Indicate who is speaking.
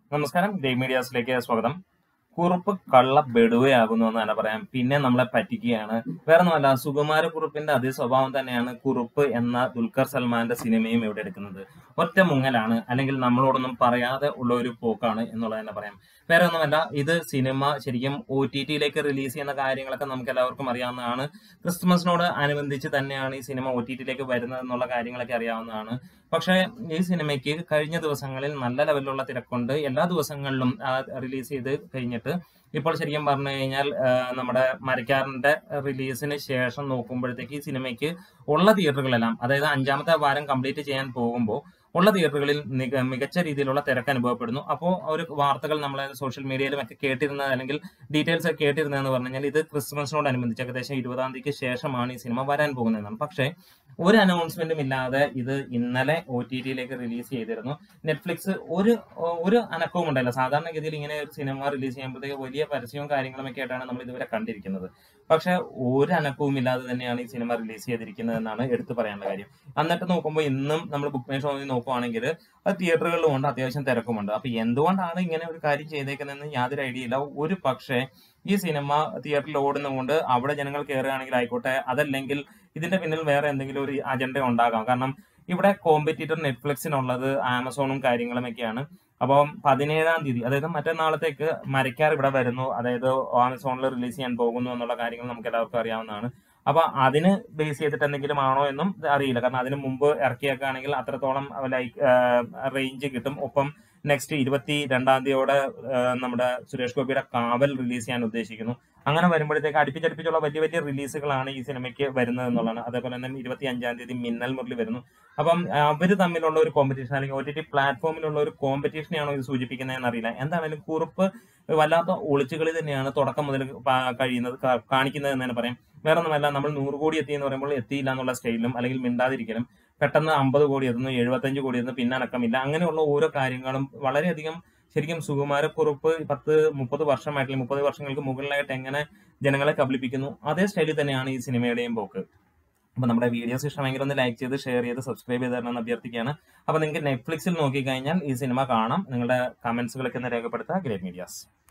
Speaker 1: നമസ്കാരം ഗ്രേ മീഡിയാസിലേക്ക് സ്വാഗതം കുറുപ്പ് കള്ള ബെടുവയാകുന്നു എന്ന് തന്നെ പറയാം പിന്നെ നമ്മളെ പറ്റിക്കുകയാണ് വേറെ ഒന്നുമല്ല സുകുമാര കുറുപ്പിന്റെ അതേ സ്വഭാവം തന്നെയാണ് കുറുപ്പ് എന്ന ദുൽഖർ സൽമാന്റെ സിനിമയും ഇവിടെ എടുക്കുന്നത് ഒറ്റ മുങ്ങലാണ് അല്ലെങ്കിൽ നമ്മളോടൊന്നും പറയാതെ ഉള്ള ഒരു പോക്കാണ് എന്നുള്ളത് തന്നെ പറയാം വേറെ ഒന്നുമല്ല ഇത് സിനിമ ശരിക്കും ഒ ടി ടിയിലേക്ക് റിലീസ് ചെയ്യുന്ന കാര്യങ്ങളൊക്കെ നമുക്ക് എല്ലാവർക്കും അറിയാവുന്നതാണ് ക്രിസ്മസിനോട് അനുബന്ധിച്ച് തന്നെയാണ് ഈ സിനിമ ഒ ടി ടിയിലേക്ക് വരുന്നത് എന്നുള്ള കാര്യങ്ങളൊക്കെ അറിയാവുന്നതാണ് പക്ഷേ ഈ സിനിമയ്ക്ക് കഴിഞ്ഞ ദിവസങ്ങളിൽ നല്ല ലെവലിലുള്ള തിരക്കുണ്ട് എല്ലാ ദിവസങ്ങളിലും റിലീസ് ചെയ്ത് കഴിഞ്ഞിട്ട് ഇപ്പോൾ ശരിക്കും പറഞ്ഞു കഴിഞ്ഞാൽ ആ, നമ്മുടെ മരക്കാറിന്റെ റിലീസിന് ശേഷം നോക്കുമ്പോഴത്തേക്ക് ഈ സിനിമയ്ക്ക് ഉള്ള തിയേറ്ററുകളെല്ലാം അതായത് അഞ്ചാമത്തെ വാരം കംപ്ലീറ്റ് ചെയ്യാൻ പോകുമ്പോൾ ഉള്ള തിയേറ്ററുകളിൽ മിക- മികച്ച രീതിയിലുള്ള തിരക്ക് അനുഭവപ്പെടുന്നു അപ്പോൾ ഒരു വാർത്തകൾ നമ്മളെ സോഷ്യൽ മീഡിയയിലും ഒക്കെ കേട്ടിരുന്നത് അല്ലെങ്കിൽ ഡീറ്റെയിൽസ് ഒക്കെ കേട്ടിരുന്നതെന്ന് പറഞ്ഞു കഴിഞ്ഞാൽ ഇത് ക്രിസ്മസിനോടനുബന്ധിച്ച് ഏകദേശം ഇരുപതാം തീയതിക്ക് ശേഷമാണ് ഈ സിനിമ വരാൻ പോകുന്നതെന്നാണ് പക്ഷേ ഒരു അനൗൺസ്മെന്റും ഇല്ലാതെ ഇത് ഇന്നലെ ഒ ടി ടിയിലേക്ക് റിലീസ് ചെയ്തിരുന്നു നെറ്റ്ഫ്ലിക്സ് ഒരു ഒരു അനക്കവും ഉണ്ടായില്ല സാധാരണഗതിയിൽ ഇങ്ങനെ ഒരു സിനിമ റിലീസ് ചെയ്യുമ്പോഴത്തേക്ക് വലിയ പരസ്യവും കാര്യങ്ങളും ഒക്കെ ആയിട്ടാണ് നമ്മൾ ഇതുവരെ കണ്ടിരിക്കുന്നത് പക്ഷെ ഒരു അനക്കവും ഇല്ലാതെ തന്നെയാണ് ഈ സിനിമ റിലീസ് ചെയ്തിരിക്കുന്നത് എന്നാണ് എടുത്തു പറയാനുള്ള കാര്യം എന്നിട്ട് നോക്കുമ്പോൾ ഇന്നും നമ്മൾ ബുക്ക് മൈ ഷോയിൽ നോക്കുവാണെങ്കിൽ അത് തിയേറ്ററുകളിലും ഉണ്ട് അത്യാവശ്യം തിരക്കുമുണ്ട് അപ്പൊ എന്തുകൊണ്ടാണ് ഇങ്ങനെ ഒരു കാര്യം ചെയ്തേക്കുന്നതെന്ന് യാതൊരു ഐഡിയ ഇല്ല ഒരു പക്ഷേ ഈ സിനിമ തിയേറ്ററിൽ ഓടുന്നതുകൊണ്ട് അവിടെ ജനങ്ങൾ കയറുകയാണെങ്കിൽ ആയിക്കോട്ടെ അതല്ലെങ്കിൽ ഇതിന്റെ പിന്നിൽ വേറെ എന്തെങ്കിലും ഒരു അജണ്ട ഉണ്ടാകാം കാരണം ഇവിടെ കോമ്പറ്റീറ്റർ നെറ്റ്ഫ്ലിക്സിനുള്ളത് ആമസോണും കാര്യങ്ങളും ഒക്കെയാണ് അപ്പം പതിനേഴാം തീയതി അതായത് മറ്റന്നാളത്തേക്ക് മരക്കാർ ഇവിടെ വരുന്നു അതായത് ആമസോണിൽ റിലീസ് ചെയ്യാൻ പോകുന്നു എന്നുള്ള കാര്യങ്ങൾ നമുക്ക് എല്ലാവർക്കും അറിയാവുന്നതാണ് അപ്പൊ അതിന് ബേസ് ചെയ്തിട്ട് എന്തെങ്കിലും ആണോ എന്നും അറിയില്ല കാരണം അതിന് മുമ്പ് ഇറക്കിയേക്കാണെങ്കിൽ അത്രത്തോളം ലൈക്ക് റേഞ്ച് കിട്ടും ഒപ്പം നെക്സ്റ്റ് ഇരുപത്തി രണ്ടാം തീയതിയോടെ ആ, നമ്മുടെ സുരേഷ് ഗോപിയുടെ കാവൽ റിലീസ് ചെയ്യാൻ ഉദ്ദേശിക്കുന്നു അങ്ങനെ വരുമ്പോഴത്തേക്ക് അടുപ്പിച്ചടുപ്പിച്ചുള്ള വലിയ വലിയ റിലീസുകളാണ് ഈ സിനിമയ്ക്ക് വരുന്നത് എന്നുള്ളതാണ് അതേപോലെ തന്നെ ഇരുപത്തി അഞ്ചാം തീയതി മിന്നൽ മുരളി വരുന്നു അപ്പം അവര് തമ്മിലുള്ള ഒരു കോമ്പറ്റീഷൻ അല്ലെങ്കിൽ ഒ ടി ടി പ്ലാറ്റ്ഫോമിലുള്ള ഒരു കോമ്പറ്റീഷനെയാണോ ഇത് സൂചിപ്പിക്കുന്നതെന്ന് അറിയില്ല എന്താണെങ്കിലും കുറിപ്പ് വല്ലാത്ത ഒളിച്ചുകളി തന്നെയാണ് തുടക്കം മുതൽ പ- കഴിയുന്നത് കാ- കാണിക്കുന്നത് എന്ന് തന്നെ പറയാം വേറെ ഒന്നുമല്ല നമ്മൾ നൂറ് കോടി എത്തി എന്ന് പറയുമ്പോൾ എത്തിയില്ല എന്നുള്ള സ്റ്റൈലിലും അല്ലെങ്കിൽ മിണ്ടാതിരിക്കലും പെട്ടെന്ന് അമ്പത് കോടി എത്തുന്നു എഴുപത്തഞ്ച് കോടി എത്തുന്നു പിന്നെ അനക്കമില്ല അങ്ങനെയുള്ള ഓരോ കാര്യങ്ങളും വളരെയധികം ശരിക്കും സുകുമാരക്കുറുപ്പ് പത്ത് മുപ്പത് വർഷമായിട്ടുള്ള മുപ്പത് വർഷങ്ങൾക്ക് മുകളിലായിട്ട് എങ്ങനെ ജനങ്ങളെ കബളിപ്പിക്കുന്നു അതേ സ്റ്റൈലിൽ തന്നെയാണ് ഈ സിനിമയുടെയും പോക്ക് അപ്പൊ നമ്മുടെ വീഡിയോസ് ഇഷ്ടമെങ്കിൽ ഒന്ന് ലൈക്ക് ചെയ്ത് ഷെയർ ചെയ്ത് സബ്സ്ക്രൈബ് ചെയ്ത് തരണമെന്ന് അഭ്യർത്ഥിക്കുകയാണ് അപ്പൊ നിങ്ങൾക്ക് നെറ്റ്ഫ്ലിക്സിൽ നോക്കിക്കഴിഞ്ഞാൽ ഈ സിനിമ കാണാം നിങ്ങളുടെ കമന്റ്സുകളൊക്കെ ഒന്ന് രേഖപ്പെടുത്തുക ഗ്രേറ്റ് മീഡിയാസ്